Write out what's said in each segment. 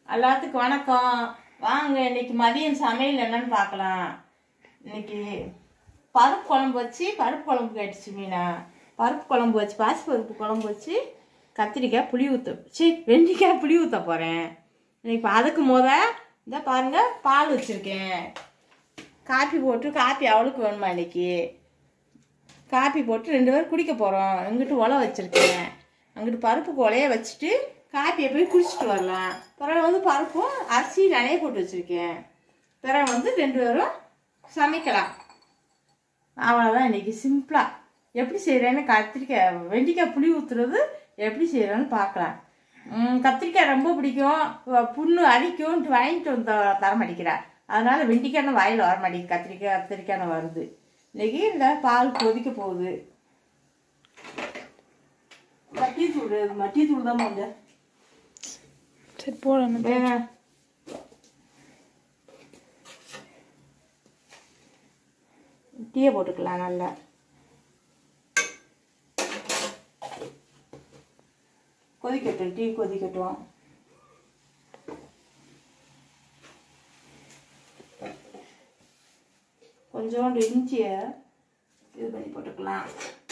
எல்லாத்துக்கும் வணக்கம் வாங்க இன்னைக்கு மதியம் சமையல் என்னன்னு பார்க்கலாம் இன்னைக்கு பருப்பு குழம்பு வச்சு பருப்பு குழம்பு கேட்டுச்சு மீனா பருப்பு குழம்பு வச்சு பாசி பருப்பு குழம்பு வச்சு கத்திரிக்காய் புளி ஊற்ற சி வெண்டைக்காய் புளி ஊற்ற போகிறேன் இன்னைக்கு அதுக்கு முத இந்த பாருங்க பால் வச்சுருக்கேன் காப்பி போட்டு காப்பி அவளுக்கு வேணுமா இன்னைக்கு காப்பி போட்டு ரெண்டு பேரும் குடிக்க போகிறோம் இங்கிட்டு உலை வச்சுருக்கேன் அங்கிட்டு பருப்பு கொலைய வச்சுட்டு காப்பியை போய் குடிச்சிட்டு வரலாம் பிறகு வந்து பருப்பும் அரிசி நனைய போட்டு வச்சுருக்கேன் பிறகு வந்து ரெண்டு பேரும் சமைக்கலாம் அவ்வளோதான் இன்னைக்கு சிம்பிளாக எப்படி செய்கிறேன்னு கத்திரிக்காய் வெண்டைக்காய் புளி ஊற்றுறது எப்படி செய்கிறேன்னு பார்க்கலாம் ம், கத்திரிக்காய் ரொம்ப பிடிக்கும் வ- புண்ணு அரிக்கும்ட்டு வாங்கிட்டு வந்து த- தர மாட்டேங்கிறா அதனால வெண்டைக்காய் வாயில் வர மாட்டேங்குது கத்திரிக்காய் கத்திரிக்காய் வருது இன்னைக்கு இந்த பால் கொதிக்க போகுது மட்டித்தூள் மட்டித்தூள் தான் போங்க சரி போடணும் வேணா டீயை போட்டுக்கலாம் நல்லா கொதிக்கட்டும் டீ கொதிக்கட்டும் கொஞ்சோண்டு இஞ்சியை இது பண்ணி போட்டுக்கலாம்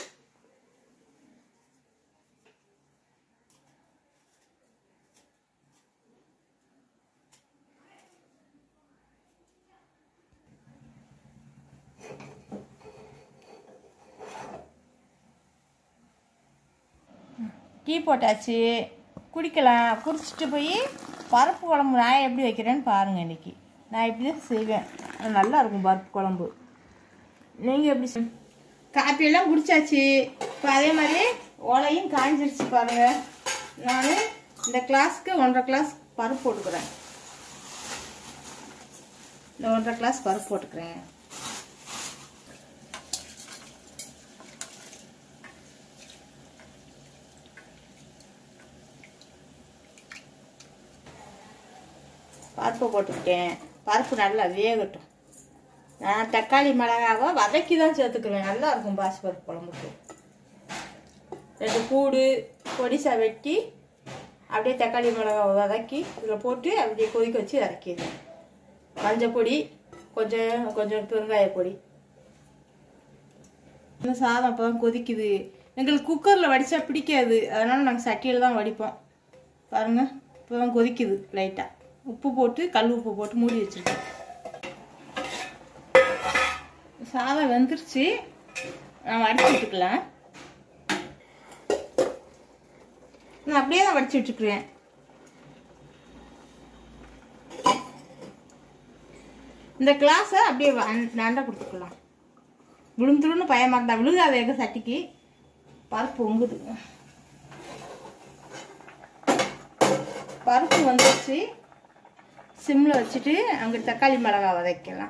டீ போட்டாச்சு குடிக்கலாம் குடிச்சிட்டு போய் பருப்பு குழம்பு நான் எப்படி வைக்கிறேன்னு பாருங்கள் இன்னைக்கு நான் இப்படி தான் செய்வேன் அது நல்லா இருக்கும் பருப்பு குழம்பு நீங்கள் எப்படி செய் காப்பியெல்லாம் குடிச்சாச்சு இப்போ அதே மாதிரி ஓலையும் காஞ்சிருச்சு பாருங்கள் நான் இந்த கிளாஸ்க்கு ஒன்றரை கிளாஸ் பருப்பு போட்டுக்கிறேன் இந்த ஒன்றரை கிளாஸ் பருப்பு போட்டுக்கிறேன் பருப்பு போட்டுக்கிட்டேன் பருப்பு நல்லா வேகட்டும் நான் தக்காளி மிளகாவை வதக்கி தான் சேர்த்துக்குவேன் நல்லா இருக்கும் பாசி பருப்பு குழம்புக்கு ரெண்டு பூடு பொடிசா வெட்டி அப்படியே தக்காளி மிளகாவை வதக்கி இதில் போட்டு அப்படியே கொதிக்க வச்சு இறக்கிடுவேன் மஞ்சள் பொடி கொஞ்சம் கொஞ்சம் பெருங்காய பொடி இந்த சாதம் அப்போ தான் கொதிக்குது எங்களுக்கு குக்கரில் வடித்தா பிடிக்காது அதனால் நாங்கள் சட்டியில் தான் வடிப்போம் பாருங்கள் இப்போ தான் கொதிக்குது லைட்டாக உப்பு போட்டு கல் உப்பு போட்டு மூடி வச்சுருக்கேன் சாதம் வெந்துருச்சு நான் வடிச்சு விட்டுக்கலாம் நான் அப்படியே தான் வடிச்சு விட்டுக்குறேன் இந்த கிளாஸை அப்படியே நண்டை கொடுத்துக்கலாம் விழுந்துருன்னு பயமாக இருந்தா விழுகாத எங்கள் சட்டிக்கு பருப்பு உங்குது பருப்பு வந்துருச்சு சிம்மில் வச்சுட்டு அங்கே தக்காளி மிளகா வதக்கலாம்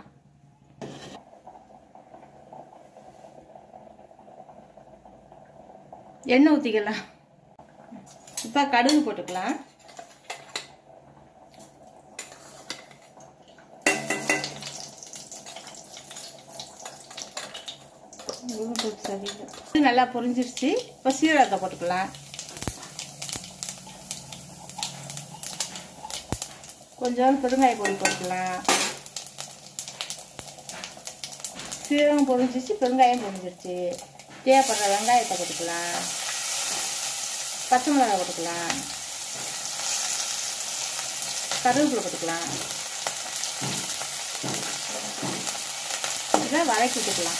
எண்ணெய் ஊற்றிக்கலாம் இப்போ கடுகு போட்டுக்கலாம் இதுவும் போட்டு சரியில்லை. இது நல்லா பொரிஞ்சிருச்சு இப்போ சீரகத்தை போட்டுக்கலாம் கொஞ்சம் பெருங்காய பொடி போட்டுக்கலாம் சீரகம் பொரிஞ்சிச்சு பெருங்காயம் பொரிஞ்சிருச்சு தேவைப்படுற வெங்காயத்தை போட்டுக்கலாம் பச்சை மிளகாய் போட்டுக்கலாம் கருவேப்பிலை போட்டுக்கலாம் இதை வதக்கி விட்டுக்கலாம்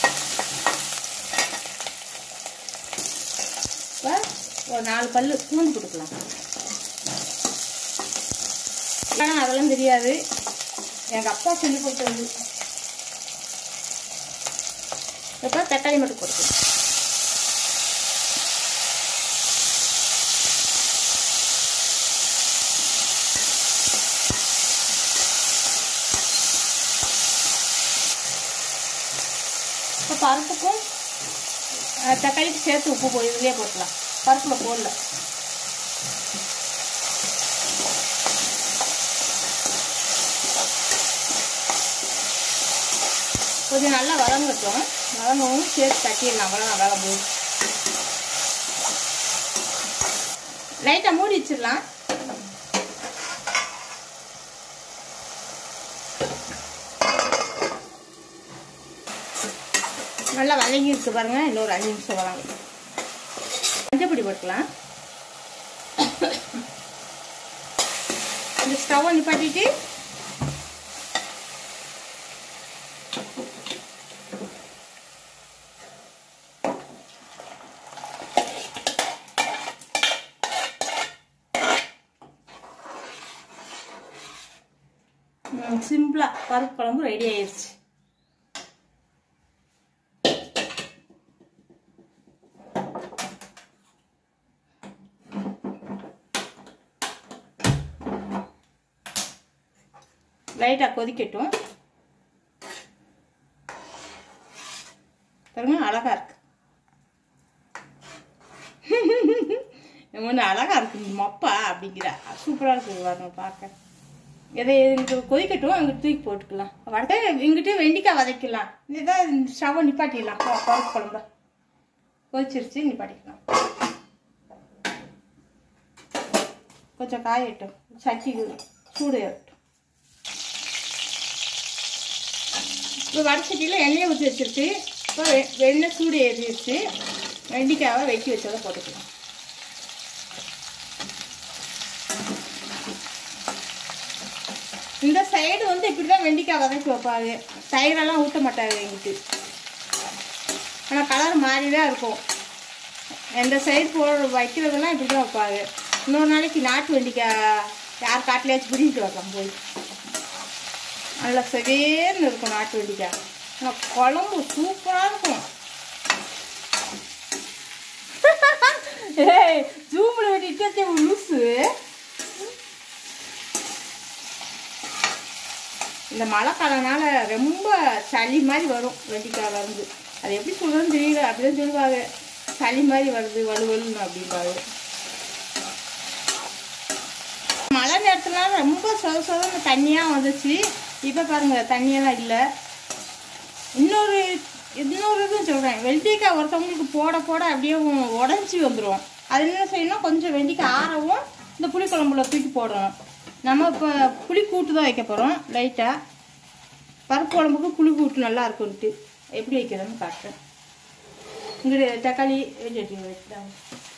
இப்போ ஒரு நாலு பல்லு பூண்டு போட்டுக்கலாம் ஆனால் அதெல்லாம் தெரியாது எங்கள் அப்பா சொல்லி கொடுத்தது இப்போ தக்காளி மட்டும் போட்டுக்கலாம் இப்போ பருப்புக்கும் அஹ், தக்காளிக்கு சேர்த்து உப்பு போய் இதுலேயே போட்டுக்கலாம் பருப்பில் போடல கொஞ்சம் நல்லா வதங்கட்டும் வதங்கவும் சேர்த்து தட்டிடலாம் அவ்வளோதான் வேலை போய் லைட்டாக மூடி வச்சிடலாம் நல்லா வதங்கி இருக்கு பாருங்க இன்னொரு அஞ்சு நிமிஷம் வதங்க மஞ்சப்பொடி போட்டுக்கலாம் இந்த ஸ்டவ்வை நிப்பாட்டிட்டு சிம்பிளாக பருப்பு குழம்பு ரெடி ஆயிடுச்சு லைட்டாக கொதிக்கட்டும் பாருங்க அழகா இருக்கு ஒன்று அழகா இருக்கு இந்த மப்பா அப்படிங்கிற சூப்பராக இருக்குது பாருங்க பார்க்க எதை இங்கிட்டு கொதிக்கட்டும் அங்கிட்டு தூக்கி போட்டுக்கலாம் வடை இங்கிட்டு வெண்டிக்காய் வதக்கலாம் இதான் ஸ்டவ்வை நிப்பாட்டிடலாம் ப- பருப்பு குழம்ப கொதிச்சிருச்சு நிப்பாட்டிக்கலாம் கொஞ்சம் காயட்டும் சட்டி சூடு ஏறட்டும் இப்போ வடச்சட்டியில் எண்ணெயை ஊற்றி வச்சிருக்கு இப்போ வெ- எண்ணெய் சூடு ஏறிடுச்சு வெண்டிக்காவை வெட்டி வச்சதை போட்டுக்கலாம் இந்த சைடு வந்து இப்படி தான் வெண்டிக்காய் வதக்கி வைப்பாங்க தயிரெல்லாம் ஊற்ற மாட்டாங்க எங்கிட்டு ஆனால் கலர் மாறி தான் இருக்கும் எந்த சைடு போ வைக்கிறதெல்லாம் இப்படி தான் வைப்பாங்க இன்னொரு நாளைக்கு நாட்டு வெண்டிக்காய் யார் காட்டிலேயாச்சும் பிடிக்கிட்டு வைக்கலாம் போய் நல்லா செவேர்னு இருக்கும் நாட்டு வெண்டிக்காய் ஆனால் குழம்பு சூப்பராக இருக்கும் ஏய் ஜூமில் வெட்டிட்டு லூசு இந்த மழை காலனால ரொம்ப சளி மாதிரி வரும் வெண்டிக்காய் வந்து அது எப்படி சொல்றதுன்னு தெரியல அப்படிதான் சொல்லுவாங்க சளி மாதிரி வருது வலுவலுன்னு அப்படிம்பாங்க மழை நேரத்துலலாம் ரொம்ப சொத சொதன்னு தண்ணியாக வந்துச்சு இப்போ பாருங்க தண்ணியெல்லாம் இல்லை இன்னொரு இன்னொரு இதுவும் சொல்கிறேன் வெள்ளரிக்காய் ஒருத்தவங்களுக்கு போட போட அப்படியே உடஞ்சி வந்துடும் அது என்ன செய்யணும் கொஞ்சம் வெண்டிக்காய் ஆறவும் இந்த புளிக்குழம்புல தூக்கி போடணும் நம்ம இப்போ புளி கூட்டு தான் வைக்க போகிறோம் லைட்டாக பருப்பு குழம்புக்கு புளி கூட்டு நல்லா இருக்குன்ட்டு எப்படி வைக்கிறதுன்னு காட்டுறேன் இங்கே தக்காளி வெட்டி வச்சுட்டாங்க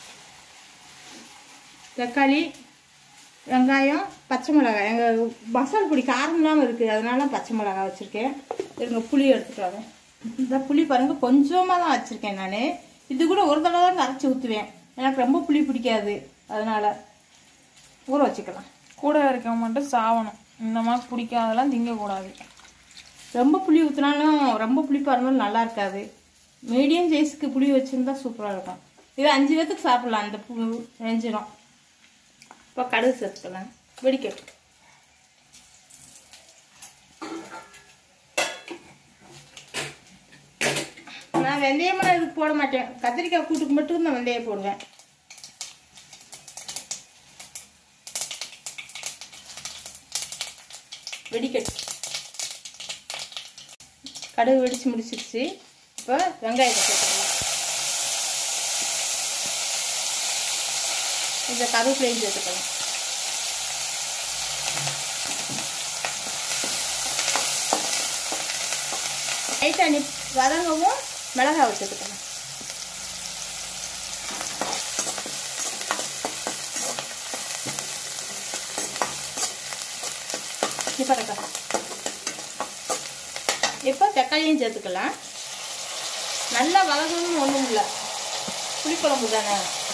தக்காளி வெங்காயம் பச்சை மிளகாய் எங்கள் மசால் பொடி காரம் இல்லாமல் இருக்குது அதனால பச்சை மிளகாய் வச்சுருக்கேன் இருங்க புளி எடுத்துட்டு வரேன் இந்த புளி பாருங்க கொஞ்சமாக தான் வச்சுருக்கேன் நான் இது கூட ஒரு தடவை தான் கரைச்சி ஊற்றுவேன் எனக்கு ரொம்ப புளி பிடிக்காது அதனால ஊற வச்சுக்கலாம் கூட இருக்க மட்டும் சாவணும் இந்த மாதிரி பிடிக்காதெல்லாம் திங்கக்கூடாது ரொம்ப புளி ஊற்றினாலும் ரொம்ப புளிப்பாக இருந்தாலும் நல்லா இருக்காது மீடியம் சைஸ்க்கு புளி வச்சுருந்தா சூப்பராக இருக்கும் இது அஞ்சு பேத்துக்கு சாப்பிடலாம் அந்த புழு நெஞ்சிடும் இப்போ கடுகு சேர்த்துக்கலாம் வெடிக்கட்டு நான் வெந்தயமெல்லாம் இதுக்கு போட மாட்டேன் கத்திரிக்காய் கூட்டுக்கு மட்டும் நான் வெந்தயம் போடுவேன் வெடிக்கட்டு கடுகு வெடிச்சு முடிச்சிருச்சு இப்போ வெங்காயத்தை சேர்த்துக்கலாம் இந்த கருவேப்பிலையும் சேர்த்துக்கலாம் லைட்டாக நி வதங்கவும் மிளகாவை சேர்த்துக்கலாம் இப்போ இருக்கா இப்போ தக்காளியும் சேர்த்துக்கலாம் நல்லா வதங்கணும்னு ஒன்றும் இல்லை புளிக்குழம்பு தானே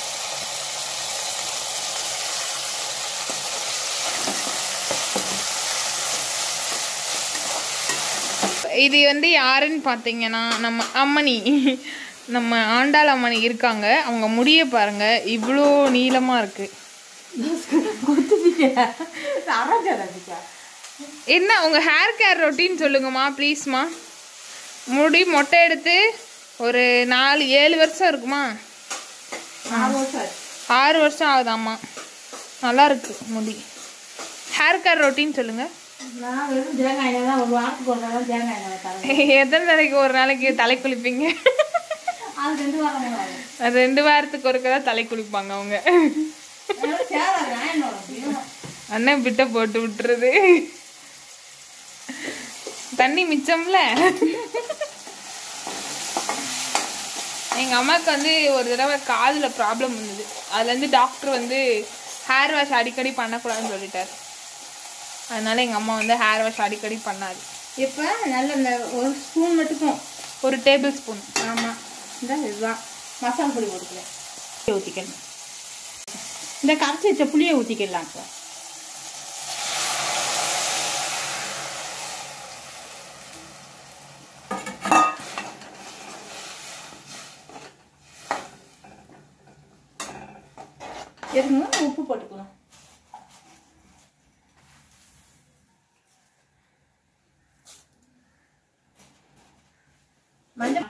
இது வந்து யாருன்னு பார்த்தீங்கன்னா நம்ம அம்மணி நம்ம ஆண்டாள் அம்மணி இருக்காங்க அவங்க முடிய பாருங்க இவ்வளோ நீளமாக இருக்கு குத்துட்டீங்க அரைஞ்சாதிக்கா என்ன உங்க ஹேர் கேர் ரொட்டீன் சொல்லுங்கம்மா ப்ளீஸ்மா முடி மொட்டை எடுத்து ஒரு நாலு ஏழு வருஷம் இருக்குமா நாலு வருஷம் ஆச்சு ஆறு வருஷம் ஆகுதாம்மா நல்லா இருக்கு முடி ஹேர் கேர் ரொட்டீன் சொல்லுங்க நான் வெறும் தேங்காய் எண்ணெய் தான் ஒரு வாரத்துக்கு ஒரு தடவை தேங்காய் எண்ணெய் தரேன் எத்தனை நாளைக்கு ஒரு நாளைக்கு தலை குளிப்பீங்க அது ரெண்டு வாரம் ஆகும் அது ரெண்டு வாரத்துக்கு ஒருக்க தான் தலை குளிப்பாங்க அவங்க சேவை நான் என்ன பண்ண முடியும் அண்ணன் பிட்ட போட்டு விட்டுறது தண்ணி மிச்சம்ல எங்கள் அம்மாவுக்கு வந்து ஒரு தடவை காதில் ப்ராப்ளம் வந்தது அதுலேருந்து டாக்டர் வந்து ஹேர் வாஷ் அடிக்கடி பண்ணக்கூடாதுன்னு சொல்லிட்டார் அதனால எங்கள் அம்மா வந்து ஹேர் வாஷ் அடிக்கடி பண்ணாது இப்போ நல்ல இந்த ஒரு ஸ்பூன் மட்டுக்கும் ஒரு டேபிள் ஸ்பூன் ஆமாம் இந்த இதுதான் மசாலா பொடி போட்டுக்கிறேன் ஊற்றிக்கணும் இந்த கரைச்சி வச்ச புளியை ஊற்றிக்கலாம் இப்போ இருங்க உப்பு போட்டுக்கலாம் மஞ்சள்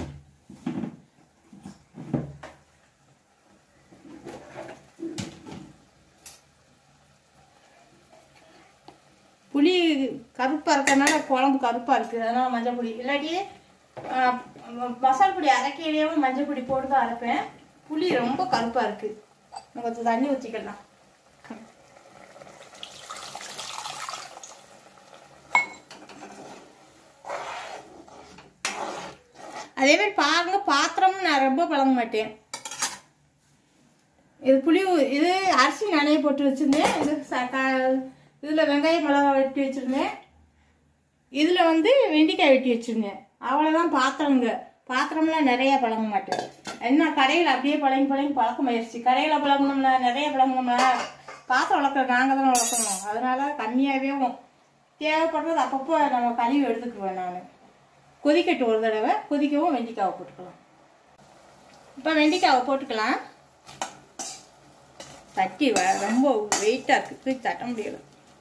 புளி கருப்பாக இருக்கறனால குழம்பு கருப்பாக இருக்குது அதனால் மஞ்சள் பொடி இல்லாட்டி ஆ, ம- மசால் பொடி அரைக்கையிலேயே மஞ்சள் பொடி போட்டு தான் அரைப்பேன் புளி ரொம்ப கருப்பாக இருக்குது கொஞ்சம் தண்ணி ஊற்றிக்கலாம் அதே மாதிரி பாருங்க பாத்திரமும் நான் ரொம்ப பழங்க மாட்டேன் இது புளி ஊ- இது அரிசி நனைய போட்டு வச்சிருந்தேன் இது ச- க- இதுல வெங்காயம் மிளகா வெட்டி வச்சிருந்தேன் இதுல வந்து வெண்டைக்காய் வெட்டி வச்சிருந்தேன் அவ்வளவுதான் பாத்திரங்க பாத்திரம்லாம் நிறைய பழங்க மாட்டேன் என்ன கடையில் அப்படியே பழங்கி பழங்கி பழக்கம் ஆயிடுச்சு கடையில் பழகணும்னா நிறைய பழகணும்னா பாத்திரம் வளர்க்குற நாங்கள் தானே வளர்க்கணும் அதனால கம்மியாகவே தேவைப்படுறது அப்பப்போ நம்ம கழுவி எடுத்துக்குவேன் நான் கொதிக்கட்டும் ஒரு தடவை கொதிக்கவும் வெண்டைக்காவை போட்டுக்கலாம் இப்போ வெண்டைக்காவை போட்டுக்கலாம் தட்டி வ- ரொம்ப வெயிட்டாக இருக்குது தூக்கி தட்ட முடியல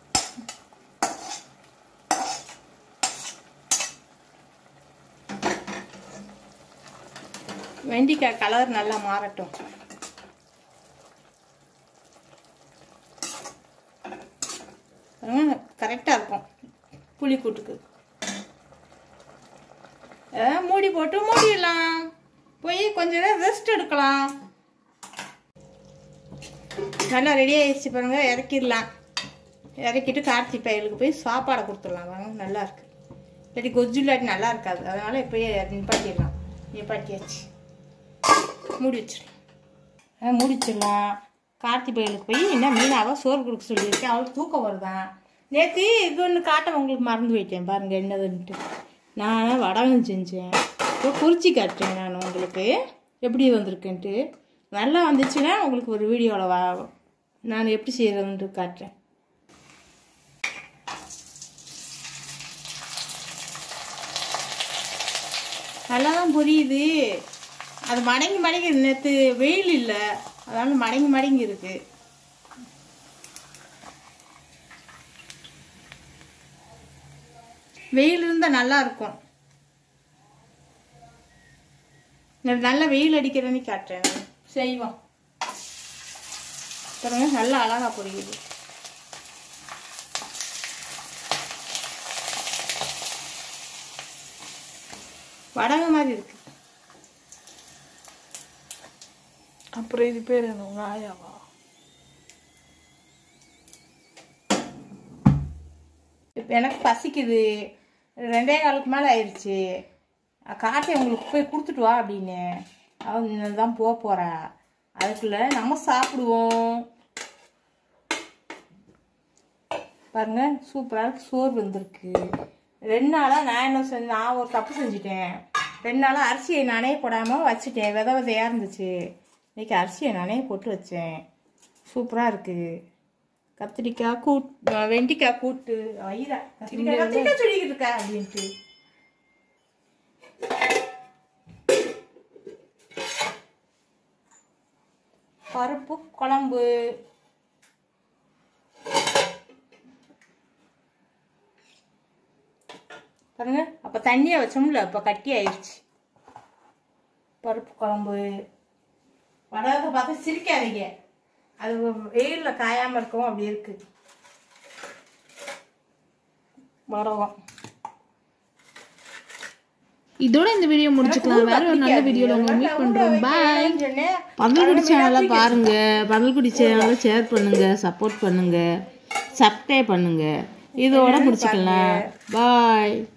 வெண்டைக்காய் கலர் நல்லா மாறட்டும் கரெக்டாக இருக்கும் புளி கூட்டுக்கு ஆ, மூடி போட்டு மூடிடலாம் போய் கொஞ்ச நேரம் ரெஸ்ட் எடுக்கலாம் நல்லா ரெடி ஆயிடுச்சு பாருங்க இறக்கிடலாம் இறக்கிட்டு கார்த்தி பயலுக்கு போய் சாப்பாடை கொடுத்துடலாம் வாங்க நல்லா இருக்கு இல்லாட்டி கொஜ்ஜு இல்லாட்டி நல்லா இருக்காது அதனால இப்போயே நிப்பாட்டிடலாம் நிப்பாட்டியாச்சு மூடி வச்சிடலாம் ஆ, மூடி வச்சிடலாம் கார்த்தி பயலுக்கு போய் என்ன மீனாவை சோறு கொடுக்க சொல்லியிருக்கேன் அவளுக்கு தூக்கம் வருதான் நேற்று இது ஒன்று காட்ட உங்களுக்கு மறந்து போயிட்டேன் பாருங்க என்னதுன்ட்டு நான் வடகம் செஞ்சேன் இப்போ குறிச்சி காட்டுறேன் நான் உங்களுக்கு எப்படி வந்திருக்குன்ட்டு நல்லா வந்துச்சுன்னா உங்களுக்கு ஒரு வீடியோவில் வா நான் எப்படி செய்கிறதுன்ட்டு காட்டுறேன் நல்லா தான் புரியுது அது மடங்கி மடங்கி நேற்று வெயில் இல்லை அதனால மடங்கி மடங்கி இருக்கு வெயில் இருந்தால் நல்லா இருக்கும் நான் நல்ல வெயில் அடிக்கிறேன்னு காட்டுறேன் நான். செய்வோம் பாருங்க நல்லா அழகா புரியுது வடக மாதிரி இருக்கு அப்புறம் இது பேர் என்ன உங்க ஆயாவா இப்போ எனக்கு பசிக்குது ரெண்டே காலுக்கு மேலே ஆயிடுச்சு காட்டை உங்களுக்கு போய் கொடுத்துட்டு வா அப்படின்னு அவங்க தான் போக போகிறா அதுக்குள்ள நம்ம சாப்பிடுவோம் பாருங்க சூப்பராக இருக்கு சோறு வந்திருக்கு ரெண்டு நாளாக நான் என்ன செஞ்சேன் நான் ஒரு தப்பு செஞ்சுட்டேன் ரெண்டு நாளாக அரிசியை நனைய போடாமல் வச்சுட்டேன் வித விதையாக இருந்துச்சு இன்னைக்கு அரிசியை நனைய போட்டு வச்சேன் சூப்பராக இருக்குது கத்திரிக்காய் கூட் அஹ் வெண்டைக்காய் கூட்டு வயிறா கத்திரிக்காய் கத்திரிக்காய் சொல்லிக்கிட்டு இருக்கா அப்படின்ட்டு பருப்பு குழம்பு பாருங்க அப்போ தண்ணியை வச்சோம்ல அப்போ கட்டி ஆயிடுச்சு பருப்பு குழம்பு வடகத்தை பார்த்து சிரிக்காதீங்க அது வெயிலில் காயாமல் இருக்கும் அப்படி இருக்கு வடகம் இதோட இந்த வீடியோ முடிச்சுக்கலாம் வேற ஒரு நல்ல வீடியோல உங்களை மீட் பண்றோம் பாய் பகல்குடி சேனலை பாருங்க பகல்குடி சேனலை ஷேர் பண்ணுங்க சப்போர்ட் பண்ணுங்க சப்ஸ்கிரைப் பண்ணுங்க இதோட முடிச்சுக்கலாம் பாய்